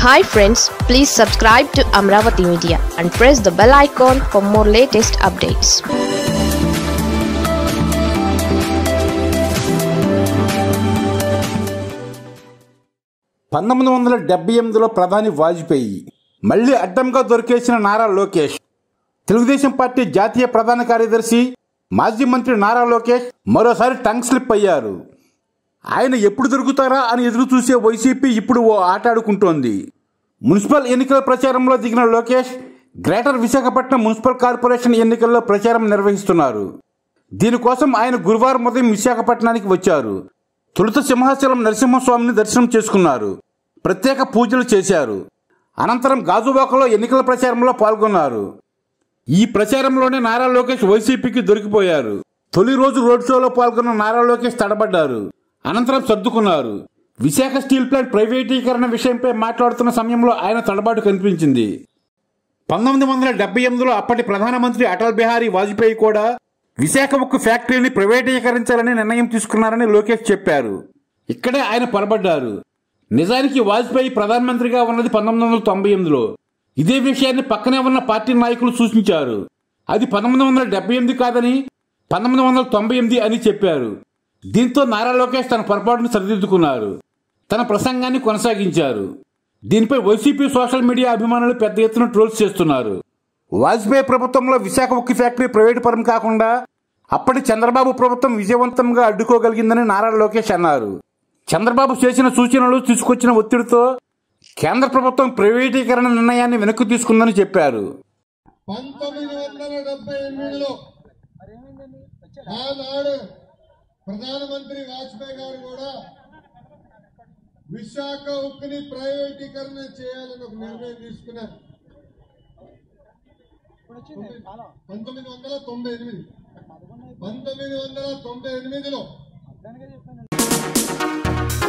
hi friends please subscribe to Amaravati media and press the bell icon for more latest updates పంతొమ్మిది వందల డెబ్బై ఎనిమిదిలో ప్రధాని వాజ్పేయి మళ్లీ అడ్డంగా దొరికేసిన నారా లోకేష్ తెలుగుదేశం పార్టీ జాతీయ ప్రధాన కార్యదర్శి మాజీ మంత్రి నారా లోకేష్ మరోసారి టంగ్ స్లిప్ అయ్యారు ఆయన ఎప్పుడు దొరుకుతారా అని ఎదురు చూసే వైసీపీ ఇప్పుడు ఓ ఆట ఆడుకుంటోంది మున్సిపల్ ఎన్నికల ప్రచారంలో దిగిన Lokesh greater Visakhapatnam municipal corporation ఎన్నికల్లో ప్రచారం నిర్వహిస్తున్నారు దీనికోసం ఆయన గురువారం ఉదయం విశాఖపట్నానికి వచ్చారు తొలుత సింహాచలం నరసింహస్వామిని దర్శనం చేసుకున్నారు ప్రత్యేక పూజలు చేశారు అనంతరం గాజువాకలో ఎన్నికల ప్రచారంలో పాల్గొన్నారు ఈ ప్రచారంలోనే నారా లోకేష్ వైసీపీకి దొరికిపోయారు తొలి రోజు రోడ్ షోలో పాల్గొన్న నారా లోకేష్ తడబడ్డారు అనంతరం సర్దుకున్నారు విశాఖ స్టీల్ ప్లాంట్ ప్రైవేటీకరణ విషయంపై మాట్లాడుతున్న సమయంలో ఆయన తడబాటు కనిపించింది పంతొమ్మిది వందల డెబ్బై ఎనిమిదిలో అప్పటి ప్రధానమంత్రి అటల్ బిహారీ వాజ్పేయి కూడా విశాఖ ఉక్కు ఫ్యాక్టరీని ప్రైవేటీకరించాలని నిర్ణయం తీసుకున్నారని లోకేష్ చెప్పారు ఇక్కడే ఆయన పొరబడ్డారు నిజానికి వాజ్పేయి ప్రధానమంత్రిగా ఉన్నది పంతొమ్మిది వందల తొంభై ఎనిమిదిలో ఇదే విషయాన్ని పక్కనే ఉన్న పార్టీ నాయకులు సూచించారు అది పంతొమ్మిది వందల డెబ్బై ఎనిమిది కాదని పంతొమ్మిది వందల తొంభై ఎనిమిది అని చెప్పారు దీంతో నారా లోకేష్ తన పొరపాటును సరిదిద్దుకున్నారు తన ప్రసంగాన్ని కొనసాగించారు దీనిపై వైసీపీ సోషల్ మీడియా అభిమానులు పెద్ద ఎత్తున ట్రోల్స్ చేస్తున్నారు వాజ్పేయి ప్రభుత్వంలో విశాఖ ఉక్కు ఫ్యాక్టరీ ప్రైవేటు పరం కాకుండా అప్పటి చంద్రబాబు ప్రభుత్వం విజయవంతంగా అడ్డుకోగలిగిందని నారా లోకేష్ అన్నారు చంద్రబాబు చేసిన సూచనలు తీసుకొచ్చిన ఒత్తిడితో కేంద్ర ప్రభుత్వం ప్రైవేటీకరణ నిర్ణయాన్ని వెనక్కి తీసుకుందని చెప్పారు పంతొమ్మిది వందల డెబ్బై ఎనిమిదిలో ఆనాడు ప్రధానమంత్రి వాజ్పేయి గారు కూడా విశాఖ ఉక్కుని ప్రైవేటీకరణ చేయాలని ఒక నిర్ణయం తీసుకున్నారు పంతొమ్మిది వందల తొంభై ఎనిమిది పంతొమ్మిది వందల తొంభై ఎనిమిదిలో